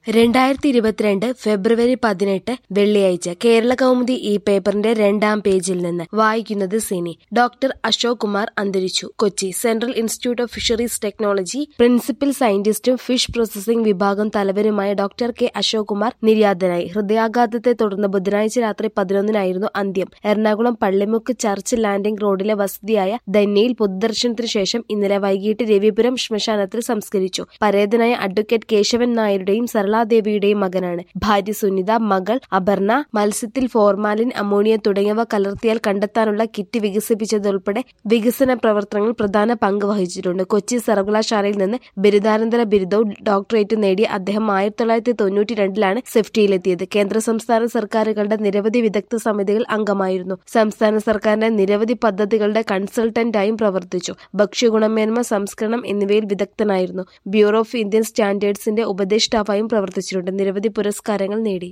രണ്ടായിരത്തി ഇരുപത്തിരണ്ട് ഫെബ്രുവരി പതിനെട്ട് വെള്ളിയാഴ്ച കേരള കൗമുദി ഈ പേപ്പറിന്റെ രണ്ടാം പേജിൽ നിന്ന് വായിക്കുന്നത് സിനി ഡോക്ടർ അശോക് കുമാർ അന്തരിച്ചു Kochi central institute of fisheries technology principal സയന്റിസ്റ്റും ഫിഷ് പ്രോസസിംഗ് വിഭാഗം തലവനുമായ ഡോക്ടർ കെ അശോക് കുമാർ നിര്യാതനായി ഹൃദയാഘാതത്തെ തുടർന്ന് ബുധനാഴ്ച രാത്രി പതിനൊന്നിനായിരുന്നു അന്ത്യം എറണാകുളം പള്ളിമുക്ക് ചർച്ച് ലാൻഡിംഗ് റോഡിലെ വസതിയായ ധന്യയിൽ പൊതുദർശനത്തിനു ശേഷം ഇന്നലെ വൈകിട്ട് രവിപുരം ശ്മശാനത്തിൽ സംസ്കരിച്ചു പരേതനായ അഡ്വക്കേറ്റ് കേശവൻ നായരുടെയും സരളാദേവിയുടെയും മകനാണ് ഭാര്യ സുനിത മകൾ അപർണ മത്സ്യത്തിൽ ഫോർമാലിൻ അമോണിയ തുടങ്ങിയവ കലർത്തിയാൽ കണ്ടെത്താനുള്ള കിറ്റ് വികസിപ്പിച്ചതുൾപ്പെടെ വികസന പ്രവർത്തനങ്ങൾ പ്രധാന പങ്ക് വഹിച്ചിട്ടുണ്ട് കൊച്ചി സർവകലാശാലയിൽ നിന്ന് ബിരുദാനന്തര ബിരുദവും ഡോക്ടറേറ്റും നേടിയ അദ്ദേഹം ആയിരത്തി തൊള്ളായിരത്തി തൊണ്ണൂറ്റി രണ്ടിലാണ് സെഫ്റ്റിയിലെത്തിയത് കേന്ദ്ര സംസ്ഥാന സർക്കാരുകളുടെ നിരവധി വിദഗ്ധ സമിതികൾ അംഗമായിരുന്നു സംസ്ഥാന സർക്കാരിന്റെ നിരവധി പദ്ധതികളുടെ കൺസൾട്ടന്റായും പ്രവർത്തിച്ചു ഭക്ഷ്യഗുണമേന്മ സംസ്കരണം എന്നിവയിൽ വിദഗ്ധനായിരുന്നു ബ്യൂറോ ഓഫ് ഇന്ത്യൻ സ്റ്റാൻഡേർഡ്സിന്റെ ഉപദേഷ്ടാവായും പ്രവർത്തിച്ചിട്ടുണ്ട് നിരവധി പുരസ്കാരങ്ങൾ നേടി